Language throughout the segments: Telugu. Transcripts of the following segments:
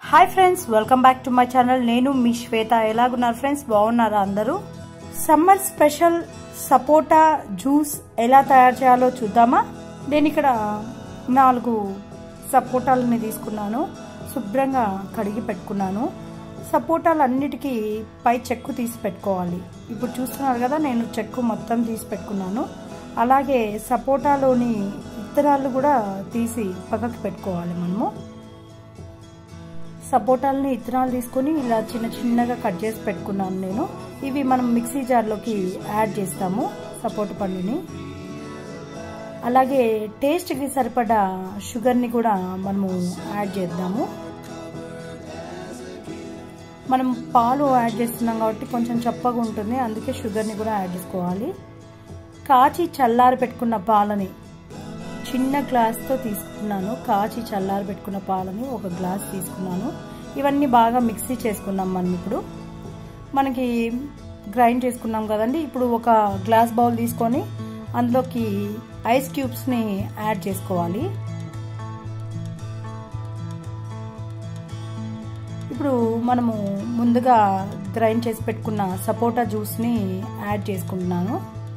hi friends welcome back to my channel నేను మీ శ్వేత ఎలాగున్నారు ఫ్రెండ్స్ బాగున్నారా అందరూ సమ్మర్ స్పెషల్ సపోటా జ్యూస్ ఎలా తయారు చేయాలో చూద్దామా నేను ఇక్కడ నాలుగు సపోటాలని తీసుకున్నాను శుభ్రంగా కడిగి పెట్టుకున్నాను సపోటాలు అన్నిటికీ పై చెక్కు తీసి పెట్టుకోవాలి ఇప్పుడు చూస్తున్నారు కదా నేను చెక్కు మొత్తం తీసి పెట్టుకున్నాను అలాగే సపోటాలోని ఇత్తనాలు కూడా తీసి పక్కకి పెట్టుకోవాలి మనము సపోటాలని ఇత్తనాలు తీసుకొని ఇలా చిన్న చిన్నగా కట్ చేసి పెట్టుకున్నాను నేను ఇవి మనం మిక్సీ జార్లోకి యాడ్ చేస్తాము సపోటా పండుని అలాగే టేస్ట్కి సరిపడా షుగర్ని కూడా మనము యాడ్ చేద్దాము మనం పాలు యాడ్ చేస్తున్నాం కాబట్టి కొంచెం చప్పగా ఉంటుంది అందుకే షుగర్ని కూడా యాడ్ చేసుకోవాలి కాచి చల్లారి పెట్టుకున్న పాలని చిన్న గ్లాస్తో తీసుకున్నాను కాచి చల్లారి పెట్టుకున్న పాలని ఒక గ్లాస్ తీసుకున్నాను ఇవన్నీ బాగా మిక్సీ చేసుకున్నాం మనం ఇప్పుడు మనకి గ్రైండ్ చేసుకున్నాం కదండి ఇప్పుడు ఒక గ్లాస్ బౌల్ తీసుకొని అందులోకి ఐస్ క్యూబ్స్ని యాడ్ చేసుకోవాలి ఇప్పుడు మనము ముందుగా గ్రైండ్ చేసి పెట్టుకున్న సపోటా జ్యూస్ని యాడ్ చేసుకుంటున్నాను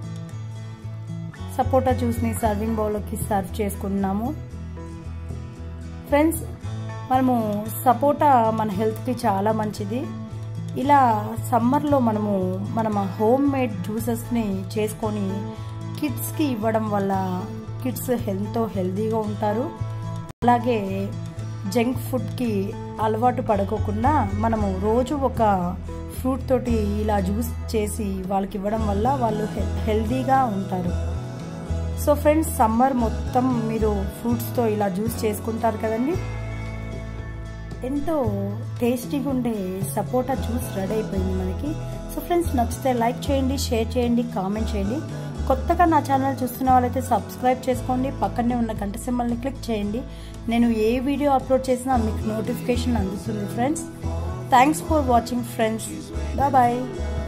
సపోటా జ్యూస్ని సర్వింగ్ బౌల్లోకి సర్వ్ చేసుకుంటున్నాము ఫ్రెండ్స్ మనము సపోటా మన హెల్త్కి చాలా మంచిది ఇలా సమ్మర్లో మనము మనం హోమ్ మేడ్ జ్యూసెస్ని చేసుకొని కిడ్స్కి ఇవ్వడం వల్ల కిడ్స్ ఎంతో హెల్తీగా ఉంటారు అలాగే జంక్ ఫుడ్కి అలవాటు పడుకోకుండా మనము రోజు ఒక ఫ్రూట్ తోటి ఇలా జ్యూస్ చేసి వాళ్ళకి ఇవ్వడం వల్ల వాళ్ళు హెల్తీగా ఉంటారు సో ఫ్రెండ్స్ సమ్మర్ మొత్తం మీరు ఫ్రూట్స్తో ఇలా జ్యూస్ చేసుకుంటారు కదండి ఎంతో టేస్టీగా ఉండే సపోటా జ్యూస్ రెడీ అయిపోయింది మనకి సో ఫ్రెండ్స్ నచ్చితే లైక్ చేయండి షేర్ చేయండి కామెంట్ చేయండి కొత్తగా నా ఛానల్ చూస్తున్న వాళ్ళైతే సబ్స్క్రైబ్ చేసుకోండి పక్కనే ఉన్న గంట సింబల్ని క్లిక్ చేయండి నేను ఏ వీడియో అప్లోడ్ చేసినా మీకు నోటిఫికేషన్ అందుతుంది friends thanks for watching friends bye